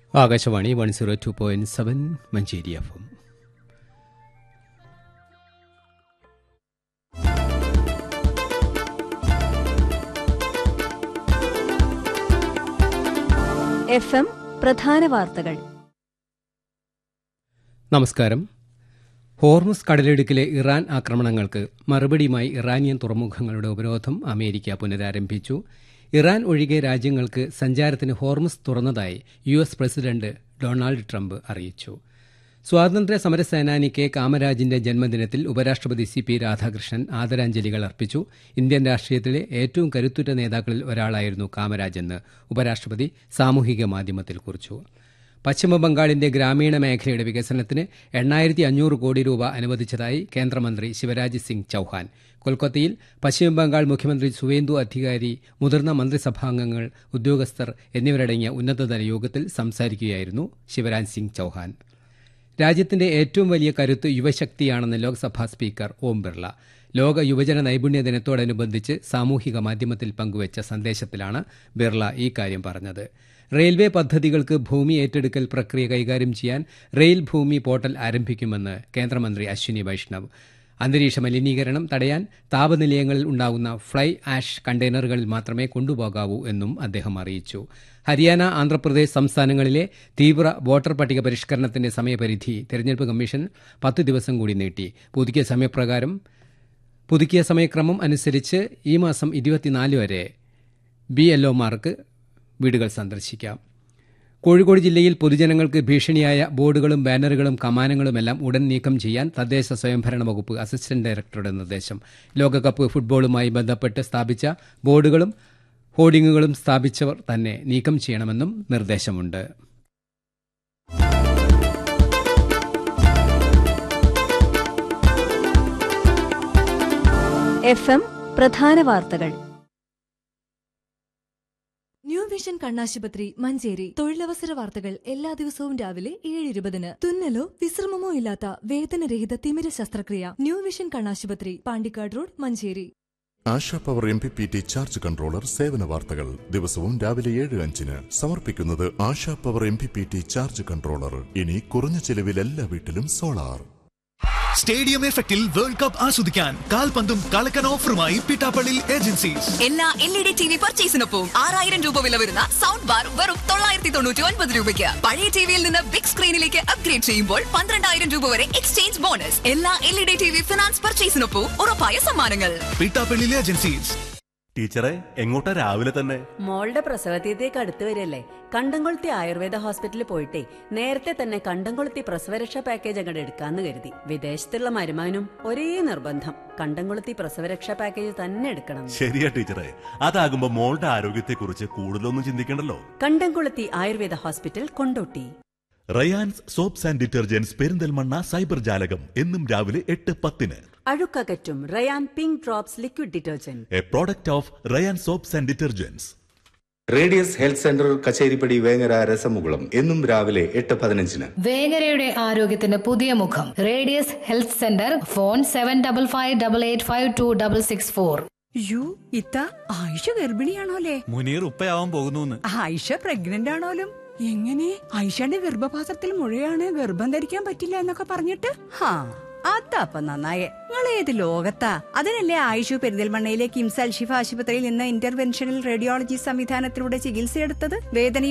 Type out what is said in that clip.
Akashvani one zero two point seven Manjeri F M F M പ്രധാന വാർത്തകൾ നമസ്കാരം ഹോർമുസ് കടലിടുക്കിലെ ഇറാൻ ആക്രമണങ്ങൾക്ക് മറുപടിയുമായി ഇറാനിയൻ തുറമുഖങ്ങളുടെ ഉപരോധം അമേരിക്ക പുനരാരംഭിച്ചു ഇറാൻ ഒഴികെ രാജ്യങ്ങൾക്ക് സഞ്ചാരത്തിന് ഹോർമുസ് തുറന്നതായി U S president Donald Trump അറിയിച്ചു സ്വാതന്ത്ര്യ സമര സേനാനി കെ കാമരാജിന്റെ ജന്മദിനത്തിൽ ഉപരാഷ്ട്രപതി സി പി രാധാകൃഷ്ണൻ ആദരാഞ്ജലികൾ അർപ്പിച്ചു ഇന്ത്യൻ രാഷ്ട്രീയത്തിലെ ഏറ്റവും കരുത്തുറ്റ നേതാക്കളിൽ ഒരാളായിരുന്നു കാമരാജെന്ന് ഉപരാഷ്ട്രപതി സാമൂഹിക മാധ്യമത്തിൽ കുറിച്ചു പശ്ചിമബംഗാളിന്റെ ഗ്രാമീണ മേഖലയുടെ വികസനത്തിന് എണ്ണായിരത്തി അഞ്ഞൂറ് കോടി രൂപ അനുവദിച്ചതായി കേന്ദ്രമന്ത്രി ശിവരാജ് സിംഗ് ചൌഹാൻ കൊൽക്കത്തയിൽ പശ്ചിമബംഗാൾ മുഖ്യമന്ത്രി സുവേന്ദു അധികാരി മുതിർന്ന മന്ത്രിസഭാംഗങ്ങൾ ഉദ്യോഗസ്ഥർ എന്നിവരടങ്ങിയ ഉന്നതതല യോഗത്തിൽ സംസാരിക്കുകയായിരുന്നു ശിവരാജ് സിംഗ് ചൌഹാൻ രാജ്യത്തിന്റെ ഏറ്റവും വലിയ കരുത്ത് യുവശക്തിയാണെന്ന് ലോക്സഭാ സ്പീക്കർ ഓം ബിർള ലോക യുവജന നൈപുണ്യ ദിനത്തോടനുബന്ധിച്ച് സാമൂഹിക മാധ്യമത്തിൽ പങ്കുവച്ച സന്ദേശത്തിലാണ് ബിർള ഈ കാര്യം പറഞ്ഞത് റെയിൽവേ പദ്ധതികൾക്ക് ഭൂമി ഏറ്റെടുക്കൽ പ്രക്രിയ കൈകാര്യം ചെയ്യാൻ റെയിൽ ഭൂമി പോർട്ടൽ ആരംഭിക്കുമെന്ന് കേന്ദ്രമന്ത്രി അശ്വിനി വൈഷ്ണവ് അന്തരീക്ഷ മലിനീകരണം തടയാൻ താപനിലയങ്ങളിൽ ഉണ്ടാകുന്ന ഫ്ലൈ ആഷ് കണ്ടെയ്നറുകളിൽ മാത്രമേ കൊണ്ടുപോകാവൂ എന്നും അദ്ദേഹം അറിയിച്ചു ഹരിയാന ആന്ധ്രാപ്രദേശ് സംസ്ഥാനങ്ങളിലെ തീവ്ര വോട്ടർ പട്ടിക പരിഷ്കരണത്തിന്റെ സമയപരിധി തെരഞ്ഞെടുപ്പ് കമ്മീഷൻ പത്ത് ദിവസം കൂടി നീട്ടി പുതുക്കിയ സമയപ്രകാരം പുതുക്കിയ സമയക്രമം അനുസരിച്ച് ഈ മാസം ഇരുപത്തിനാല് വരെ ബി എൽഒമാർക്ക് വീടുകൾ സന്ദർശിക്കാം കോഴിക്കോട് ജില്ലയിൽ പൊതുജനങ്ങൾക്ക് ഭീഷണിയായ ബോർഡുകളും ബാനറുകളും കമാനങ്ങളുമെല്ലാം ഉടൻ നീക്കം ചെയ്യാൻ തദ്ദേശ സ്വയംഭരണ വകുപ്പ് അസിസ്റ്റന്റ് ഡയറക്ടറുടെ നിർദ്ദേശം ലോകകപ്പ് ഫുട്ബോളുമായി ബന്ധപ്പെട്ട് സ്ഥാപിച്ച ബോർഡുകളും ഹോർഡിങ്ങുകളും സ്ഥാപിച്ചവർ തന്നെ നീക്കം ചെയ്യണമെന്നും നിർദ്ദേശമുണ്ട് എഫ് എം പ്രധാന വാർത്തകൾ ന്യൂ വിഷൻ കണ്ണാശുപത്രി മഞ്ചേരി തൊഴിലവസര വാർത്തകൾ എല്ലാ ദിവസവും രാവിലെ ഏഴ് ഇരുപതിന് തുന്നലോ വിശ്രമമോ ഇല്ലാത്ത വേദനരഹിത തിമിര ശസ്ത്രക്രിയ ന്യൂ വിഷൻ കണ്ണാശുപത്രി Pandikkad road Manjeri Asha power M P P T charge controller സേവന വാർത്തകൾ ദിവസവും രാവിലെ ഏഴ് അഞ്ചിന് സമർപ്പിക്കുന്നത് Asha power M P P T charge controller ഇനി കുറഞ്ഞ ചെലവിൽ എല്ലാ വീട്ടിലും സോളാർ സ്റ്റേഡിയം എഫക്റ്റിൽ വേൾഡ് കപ്പ് ആസ്വദിക്കാൻ കാൽപന്തും കളക്കൻ ഓഫറുമായി പിട്ടാപ്പള്ളി ഏജൻസീസ് എല്ലാ L E D T V പർച്ചേസിനൊപ്പം ആറായിരം രൂപ വില വരുന്ന സൗണ്ട് ബാർ വെറും തൊള്ളായിരത്തി തൊണ്ണൂറ്റി ഒൻപത് രൂപയ്ക്ക് പഴയ ടിവിയിൽ നിന്ന് ബിഗ് സ്ക്രീനിലേക്ക് അപ്ഗ്രേഡ് ചെയ്യുമ്പോൾ പന്ത്രണ്ടായിരം രൂപ വരെ എക്സ്ചേഞ്ച് ബോണസ് എല്ലാ L E D T V finance പർച്ചേസിനൊപ്പം ഉറപ്പായ സമ്മാനങ്ങൾ പിട്ടാപ്പള്ളി ഏജൻസീസ് ടീച്ചറെ എങ്ങോട്ടാ രാവിലെ തന്നെ മോളുടെ പ്രസവതീയത്തേക്ക് അടുത്ത് വരില്ലേ കണ്ടംകൊളുത്തി ആയുർവേദ ഹോസ്പിറ്റലിൽ പോയിട്ടേ നേരത്തെ തന്നെ കണ്ടംകൊളുത്തി പ്രസവരക്ഷാ പാക്കേജ് അങ്ങോട്ട് എടുക്കാന്ന് കരുതി വിദേശത്തുള്ള മരുമാനും ഒരേ നിർബന്ധം കണ്ടംകൊളുത്തി പ്രസവരക്ഷാ പാക്കേജ് തന്നെ എടുക്കണം ശരിയാ ടീച്ചറെ അതാകുമ്പോ മോളുടെ ആരോഗ്യത്തെക്കുറിച്ച് കൂടുതലൊന്നും ചിന്തിക്കണ്ടല്ലോ Kandamkoluthi Ayurveda hospital Kondotty Rayans soaps and detergents Perinthalmanna cyber ജാലകം എന്നും രാവിലെ എട്ട് പത്തിന് അഴുക്കകറ്റും Rayan pink drops liquid detergent a product of Rayan soaps and detergents radius health centre Kacheripadi Vengara രസമുകുളം എന്നും രാവിലെ എട്ട് പതിനഞ്ചിന് വേങ്ങരയുടെ ആരോഗ്യത്തിന് പുതിയ മുഖം radius health centre phone seven double five double eight five two double six four യു ഇത്ത ആയിഷ ഗർഭിണിയാണോലേ മുനീർ ഉപ്പയാവാൻ പോകുന്നു ആയിഷ പ്രഗ്നന്റ് ആണോലും എങ്ങനെ ആയിഷയുടെ ഗർഭപാത്രത്തിൽ മുഴയാണ് ഗർഭം ധരിക്കാൻ പറ്റില്ല എന്നൊക്കെ പറഞ്ഞിട്ട് ഹാ അതപ്പൊ നന്നായേ നിങ്ങൾ ഏത് ലോകത്താ അതിനല്ലേ ആയിഷു പെരിന്തൽമണ്ണയിലെ കിംസ് അൽഷിഫ ആശുപത്രിയിൽ നിന്ന് ഇന്റർവെൻഷണൽ റേഡിയോളജി സംവിധാനത്തിലൂടെ ചികിത്സയെടുത്തത് വേദന